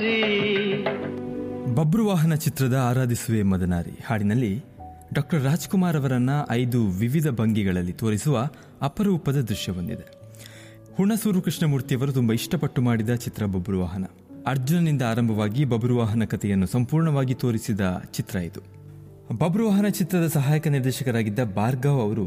ಬಬ್ರುವಾಹನ ಚಿತ್ರದ ಆರಾಧಿಸುವೆ ಮದನಾರಿ ಹಾಡಿನಲ್ಲಿ ಡಾಕ್ಟರ್ ರಾಜ್ಕುಮಾರ್ ಅವರನ್ನ ಐದು ವಿವಿಧ ಭಂಗಿಗಳಲ್ಲಿ ತೋರಿಸುವ ಅಪರೂಪದ ದೃಶ್ಯವೊಂದಿದೆ ಹುಣಸೂರು ಕೃಷ್ಣಮೂರ್ತಿಯವರು ತುಂಬಾ ಇಷ್ಟಪಟ್ಟು ಮಾಡಿದ ಚಿತ್ರ ಬಬ್ರುವಾಹನ ಅರ್ಜುನನಿಂದ ಆರಂಭವಾಗಿ ಬಬ್ರುವಾಹನ ಕಥೆಯನ್ನು ಸಂಪೂರ್ಣವಾಗಿ ತೋರಿಸಿದ ಚಿತ್ರ ಇದು ಬಬ್ರುವಾಹನ ಚಿತ್ರದ ಸಹಾಯಕ ನಿರ್ದೇಶಕರಾಗಿದ್ದ ಭಾರ್ಗವ್ ಅವರು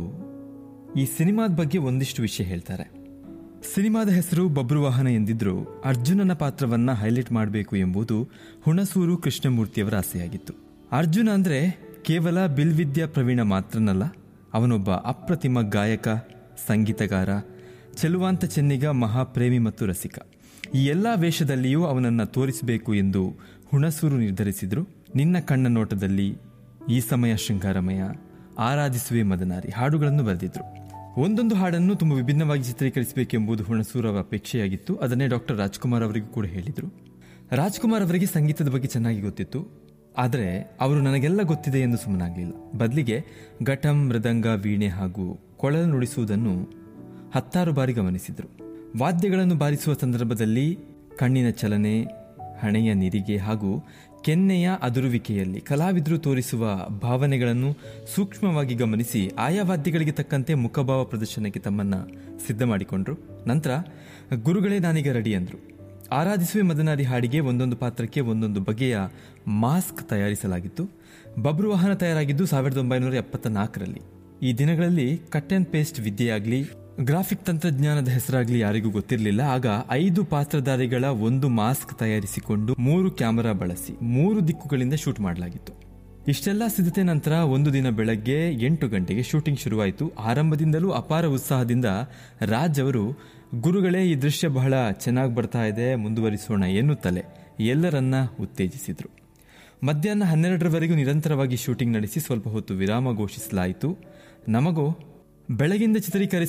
ಈ ಸಿನಿಮಾದ ಬಗ್ಗೆ ಒಂದಿಷ್ಟು ವಿಷಯ ಹೇಳ್ತಾರೆ ಸಿನಿಮಾದ ಹೆಸರು ಬಬ್ರುವಾಹನ ಎಂದಿದ್ರು ಅರ್ಜುನನ ಪಾತ್ರವನ್ನ ಹೈಲೈಟ್ ಮಾಡಬೇಕು ಎಂಬುದು ಹುಣಸೂರು ಕೃಷ್ಣಮೂರ್ತಿಯವರ ಆಸೆಯಾಗಿತ್ತು ಅರ್ಜುನ ಅಂದ್ರೆ ಕೇವಲ ಬಿಲ್ವಿದ್ಯಾ ಪ್ರವೀಣ ಮಾತ್ರನಲ್ಲ ಅವನೊಬ್ಬ ಅಪ್ರತಿಮ ಗಾಯಕ ಸಂಗೀತಗಾರ ಚೆಲುವಾಂತ ಚೆನ್ನಿಗ ಮಹಾಪ್ರೇಮಿ ಮತ್ತು ರಸಿಕ ಈ ಎಲ್ಲ ವೇಷದಲ್ಲಿಯೂ ಅವನನ್ನ ತೋರಿಸಬೇಕು ಎಂದು ಹುಣಸೂರು ನಿರ್ಧರಿಸಿದ್ರು ನಿನ್ನ ಕಣ್ಣ ನೋಟದಲ್ಲಿ ಈ ಸಮಯ ಶೃಂಗಾರಮಯ ಆರಾಧಿಸುವೆ ಮದನಾರಿ ಹಾಡುಗಳನ್ನು ಬರೆದಿದ್ರು ಒಂದೊಂದು ಹಾಡನ್ನು ತುಂಬ ವಿಭಿನ್ನವಾಗಿ ಚಿತ್ರೀಕರಿಸಬೇಕೆಂಬುದು ಹುಣಸೂರು ಅವರ ಅಪೇಕ್ಷೆಯಾಗಿತ್ತು ಅದನ್ನೇ ಡಾಕ್ಟರ್ ರಾಜ್ಕುಮಾರ್ ಅವರಿಗೂ ಕೂಡ ಹೇಳಿದರು ರಾಜ್ಕುಮಾರ್ ಅವರಿಗೆ ಸಂಗೀತದ ಬಗ್ಗೆ ಚೆನ್ನಾಗಿ ಗೊತ್ತಿತ್ತು ಆದರೆ ಅವರು ನನಗೆಲ್ಲ ಗೊತ್ತಿದೆ ಎಂದು ಸುಮ್ಮನಾಗಲಿಲ್ಲ ಬದಲಿಗೆ ಘಟಂ ಮೃದಂಗ ವೀಣೆ ಹಾಗೂ ಕೊಳಲು ನುಡಿಸುವುದನ್ನು ಹತ್ತಾರು ಬಾರಿ ಗಮನಿಸಿದರು ವಾದ್ಯಗಳನ್ನು ಬಾರಿಸುವ ಸಂದರ್ಭದಲ್ಲಿ ಕಣ್ಣಿನ ಚಲನೆ ಹಣೆಯ ನಿರಿಗೆ ಹಾಗೂ ಕೆನ್ನೆಯ ಅದುರುವಿಕೆಯಲ್ಲಿ ಕಲಾವಿದರು ತೋರಿಸುವ ಭಾವನೆಗಳನ್ನು ಸೂಕ್ಷ್ಮವಾಗಿ ಗಮನಿಸಿ ಆಯಾ ವಾದ್ಯಗಳಿಗೆ ತಕ್ಕಂತೆ ಮುಖಭಾವ ಪ್ರದರ್ಶನಕ್ಕೆ ತಮ್ಮನ್ನ ಸಿದ್ಧ ಮಾಡಿಕೊಂಡ್ರು ನಂತರ ಗುರುಗಳೇ ನಾನೀಗ ರೆಡಿ ಅಂದ್ರು ಆರಾಧಿಸುವೆ ಮದನಾರಿ ಹಾಡಿಗೆ ಒಂದೊಂದು ಪಾತ್ರಕ್ಕೆ ಒಂದೊಂದು ಬಗೆಯ ಮಾಸ್ಕ್ ತಯಾರಿಸಲಾಗಿತ್ತು ಬಬ್ರುವಾಹನ ತಯಾರಾಗಿದ್ದು ಸಾವಿರದ ಒಂಬೈನೂರ ಎಪ್ಪತ್ತ ನಾಲ್ಕರಲ್ಲಿ ಈ ದಿನಗಳಲ್ಲಿ ಕಟ್ ಅಂಡ್ ಪೇಸ್ಟ್ ವಿದ್ಯೆಯಾಗ್ಲಿ ಗ್ರಾಫಿಕ್ ತಂತ್ರಜ್ಞಾನದ ಹೆಸರಾಗ್ಲಿ ಯಾರಿಗೂ ಗೊತ್ತಿರಲಿಲ್ಲ ಆಗ ಐದು ಪಾತ್ರಧಾರಿಗಳ ಒಂದು ಮಾಸ್ಕ್ ತಯಾರಿಸಿಕೊಂಡು ಮೂರು ಕ್ಯಾಮೆರಾ ಬಳಸಿ ಮೂರು ದಿಕ್ಕುಗಳಿಂದ ಶೂಟ್ ಮಾಡಲಾಗಿತ್ತು ಇಷ್ಟೆಲ್ಲ ಸಿದ್ಧತೆ ನಂತರ ಒಂದು ದಿನ ಬೆಳಗ್ಗೆ ಎಂಟು ಗಂಟೆಗೆ ಶೂಟಿಂಗ್ ಶುರುವಾಯಿತು ಆರಂಭದಿಂದಲೂ ಅಪಾರ ಉತ್ಸಾಹದಿಂದ ರಾಜ್ ಅವರು ಗುರುಗಳೇ ಈ ದೃಶ್ಯ ಬಹಳ ಚೆನ್ನಾಗಿ ಬರ್ತಾ ಇದೆ ಮುಂದುವರಿಸೋಣ ಎನ್ನುತ್ತಲೇ ಎಲ್ಲರನ್ನ ಉತ್ತೇಜಿಸಿದ್ರು ಮಧ್ಯಾಹ್ನ ಹನ್ನೆರಡರವರೆಗೂ ನಿರಂತರವಾಗಿ ಶೂಟಿಂಗ್ ನಡೆಸಿ ಸ್ವಲ್ಪ ಹೊತ್ತು ವಿರಾಮ ಘೋಷಿಸಲಾಯಿತು ನಮಗೋ ಬೆಳಗಿಂದ ಚಿತ್ರೀಕರಿಸಿ